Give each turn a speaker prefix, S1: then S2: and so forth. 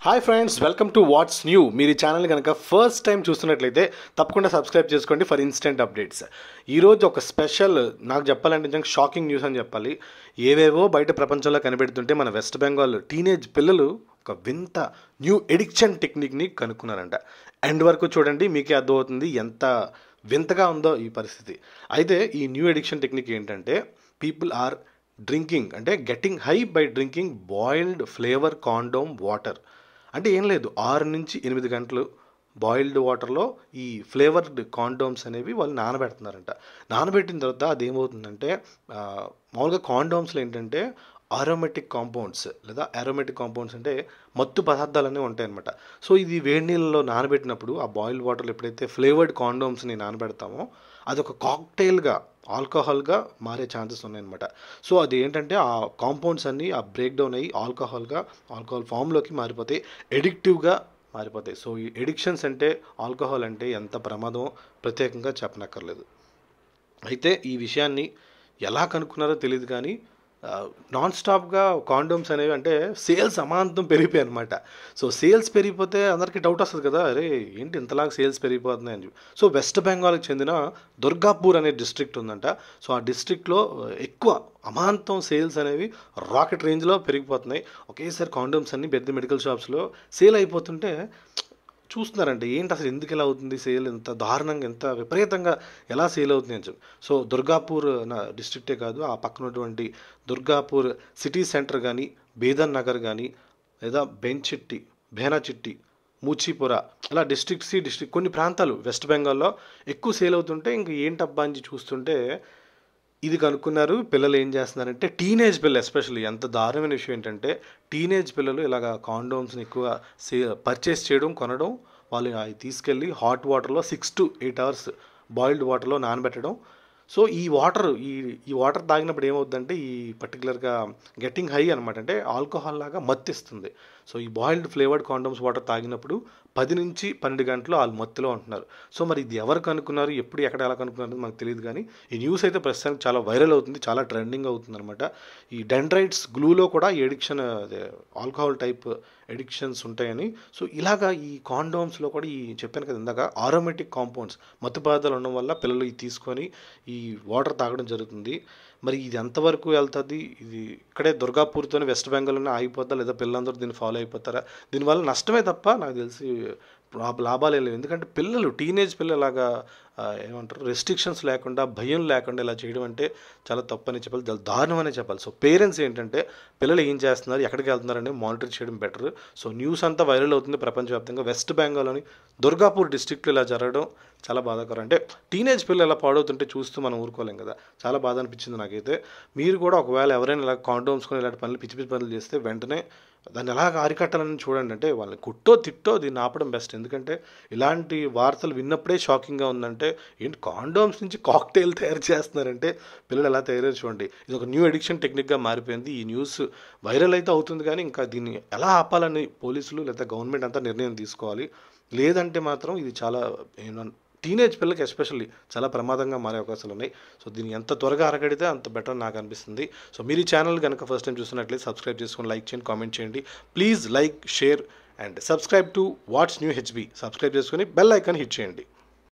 S1: hi friends welcome to what's new మీరు ఈ channel కనుక ఫస్ట్ టైం చూస్తున్నట్లయితే తప్పకుండా సబ్స్క్రైబ్ చేసుకోండి ఫర్ ఇన్స్టెంట్ అప్డేట్స్ ఈరోజు ఒక స్పెషల్ నాకు చెప్పాలంటే నిజంగా షాకింగ్ న్యూస్ అని చెప్పాలి ఏవేవో బయట ప్రపంచంలో కనిపెడుతుంటే మన వెస్ట్ బెంగాల్ టీనేజ్ పిల్లలు ఒక వింత న్యూ ఎడిక్షన్ టెక్నిక్ని కనుక్కున్నారంట ఎండ్ వరకు చూడండి మీకే అర్థమవుతుంది ఎంత వింతగా ఉందో ఈ పరిస్థితి అయితే ఈ న్యూ ఎడిక్షన్ టెక్నిక్ ఏంటంటే పీపుల్ ఆర్ డ్రింకింగ్ అంటే getting high by drinking boiled flavour condom water అంటే ఏం లేదు ఆరు నుంచి ఎనిమిది గంటలు బాయిల్డ్ వాటర్లో ఈ ఫ్లేవర్డ్ కాండోమ్స్ అనేవి వాళ్ళు నానబెడుతున్నారంట నానబెట్టిన తర్వాత అది ఏమవుతుందంటే ఆ, మామూలుగా కాండోమ్స్లో ఏంటంటే ఆరోమేటిక్ కాంపౌండ్స్ లేదా ఆరోమేటిక్ కాంపౌండ్స్ అంటే మత్తు పదార్థాలు అనేవి ఉంటాయి అనమాట సో ఇది వేడి నీళ్ళలో నానబెట్టినప్పుడు ఆ బాయిల్డ్ వాటర్లో ఎప్పుడైతే ఫ్లేవర్డ్ కాండోమ్స్ని నానబెడతామో అది ఒక కాక్టైల్గా ఆల్కహాల్గా మారే ఛాన్సెస్ ఉన్నాయన్నమాట సో అది ఏంటంటే ఆ కాంపౌండ్స్ అన్నీ ఆ బ్రేక్ డౌన్ అయ్యి ఆల్కహాల్గా ఆల్కహాల్ ఫామ్లోకి మారిపోతాయి ఎడిక్టివ్గా మారిపోతాయి సో ఈ ఎడిక్షన్స్ అంటే ఆల్కహాల్ అంటే ఎంత ప్రమాదమో ప్రత్యేకంగా చెప్పనక్కర్లేదు అయితే ఈ విషయాన్ని ఎలా కనుక్కున్నారో తెలియదు కానీ నాన్ స్టాప్గా కాండోమ్స్ అనేవి అంటే సేల్స్ అమాంతం పెరిగిపోయాయి అనమాట సో సేల్స్ పెరిగిపోతే అందరికీ డౌట్ వస్తుంది కదా అరే ఏంటి ఇంతలాగా సేల్స్ పెరిగిపోతున్నాయి అని చెప్పి సో వెస్ట్ బెంగాల్కి చెందిన దుర్గాపూర్ అనే డిస్ట్రిక్ట్ ఉందంట సో ఆ డిస్ట్రిక్ట్లో ఎక్కువ అమాంతం సేల్స్ అనేవి రాకెట్ రేంజ్లో పెరిగిపోతున్నాయి ఒకేసారి కాండోమ్స్ అన్ని పెద్ద మెడికల్ షాప్స్లో సేల్ అయిపోతుంటే చూస్తున్నారంటే ఏంటి అసలు ఎందుకు ఇలా అవుతుంది సేల్ ఎంత దారుణంగా ఎంత విపరీతంగా ఎలా సేల్ అవుతుంది అని చెప్పి సో దుర్గాపూర్ నా డిస్ట్రిక్టే కాదు ఆ పక్కన ఉన్నటువంటి దుర్గాపూర్ సిటీ సెంటర్ కానీ బేదన్ నగర్ కానీ లేదా బెంచిట్టి బేనాచిట్టి మూచీపుర అలా డిస్ట్రిక్ట్ సి డిస్ట్రిక్ట్ కొన్ని ప్రాంతాలు వెస్ట్ బెంగాల్లో ఎక్కువ సేల్ అవుతుంటే ఇంక ఏంటబ్బా అని చూస్తుంటే ఇది కనుక్కున్నారు పిల్లలు ఏం చేస్తున్నారంటే టీనేజ్ పిల్లలు ఎస్పెషల్లీ ఎంత దారుణమైన విషయం ఏంటంటే టీనేజ్ పిల్లలు ఇలాగ కాండోమ్స్ని ఎక్కువ సే పర్చేస్ చేయడం కొనడం వాళ్ళు అవి తీసుకెళ్ళి హాట్ వాటర్లో six to eight hours boiled వాటర్లో నానబెట్టడం సో ఈ వాటర్ ఈ ఈ వాటర్ తాగినప్పుడు ఏమవుతుందంటే ఈ పర్టికులర్గా గెట్టింగ్ హై అనమాట అంటే ఆల్కహాల్ లాగా మత్తిస్తుంది సో ఈ బాయిల్డ్ ఫ్లేవర్డ్ కాండోమ్స్ వాటర్ తాగినప్పుడు పది నుంచి పన్నెండు గంటలు వాళ్ళు మత్తులో ఉంటున్నారు సో మరి ఇది ఎవరు కనుక్కున్నారు ఎప్పుడు ఎక్కడ ఎలా కనుక్కున్నారు మనకు తెలియదు కానీ ఈ న్యూస్ అయితే ప్రస్తుతానికి చాలా వైరల్ అవుతుంది చాలా ట్రెండింగ్ అవుతుంది అనమాట ఈ డెండ్రైట్స్ గ్లూలో కూడా ఈ ఎడిక్షన్ అదే ఆల్కహాల్ టైప్ ఎడిక్షన్స్ ఉంటాయని సో ఇలాగా ఈ కాండోమ్స్లో కూడా ఈ చెప్పాను కదా ఇందాక ఆరోమేటిక్ కాంపౌండ్స్ మత్తు పదార్థాలు ఉండడం వల్ల పిల్లలు ఇది తీసుకొని ఈ వాటర్ తాగడం జరుగుతుంది మరి ఇది ఎంతవరకు వెళ్తుంది ఇది ఇక్కడే దుర్గాపూర్తోనే వెస్ట్ బెంగాల్లోనే ఆగిపోతా లేదా పిల్లలందరూ దీన్ని ఫాలో అయిపోతారా దీనివల్ల నష్టమే తప్ప నాకు తెలిసి లాభ- లాభాలే లేవు ఎందుకంటే పిల్లలు టీనేజ్ పిల్లలాగా ఆ, ఏమంటారు రెస్ట్రిక్షన్స్ లేకుండా భయం లేకుండా ఇలా చేయడం అంటే చాలా తప్పని చెప్పాలి చాలా దారుణం అనే చెప్పాలి సో పేరెంట్స్ ఏంటంటే పిల్లలు ఏం చేస్తున్నారు ఎక్కడికి వెళ్తున్నారని మానిటర్ చేయడం బెటర్ సో న్యూస్ అంతా వైరల్ అవుతుంది ప్రపంచవ్యాప్తంగా వెస్ట్ బెంగాల్లోని దుర్గాపూర్ డిస్ట్రిక్ట్లో ఇలా జరగడం చాలా బాధాకరం అంటే టీనేజ్ పిల్లలు ఎలా పాడవుతుంటే చూస్తూ మనం ఊరుకోలేం కదా చాలా బాధ అనిపించింది నాకైతే మీరు కూడా ఒకవేళ ఎవరైనా ఇలా కాండోమ్స్ కొని ఇలాంటి పనులు పిచ్చి పిచ్చి పనులు చేస్తే వెంటనే దాన్ని ఎలా అరికట్టాలని చూడండి అంటే వాళ్ళని కుట్టో తిట్టో దీన్ని ఆపడం బెస్ట్ ఎందుకంటే ఇలాంటి వార్తలు విన్నప్పుడే షాకింగ్గా ఉందంటే ఏంటి కాండోమ్స్ నుంచి కాక్టైల్ తయారు చేస్తున్నారంటే పిల్లలు ఎలా తయారయ్యారు చూడండి ఇది ఒక న్యూ ఎడిక్షన్ టెక్నిక్గా మారిపోయింది ఈ న్యూస్ వైరల్ అయితే అవుతుంది కానీ ఇంకా దీన్ని ఎలా ఆపాలని పోలీసులు లేదా గవర్నమెంట్ అంతా నిర్ణయం తీసుకోవాలి లేదంటే మాత్రం ఇది చాలా ఏమన్- టీనేజ్ పిల్లలకి ఎస్పెషల్లీ చాలా ప్రమాదంగా మారే అవకాశాలు ఉన్నాయి సో దీన్ని ఎంత త్వరగా అరగడితే అంత బెటర్ నాకు అనిపిస్తుంది సో మీరు ఈ ఛానల్ కనుక ఫస్ట్ టైం చూస్తున్నట్లయితే సబ్స్క్రైబ్ చేసుకొని లైక్ చేయండి కామెంట్ చేయండి please like share and subscribe to what's new HB subscribe చేసుకొని బెల్ ఐకాన్ హిట్ చేయండి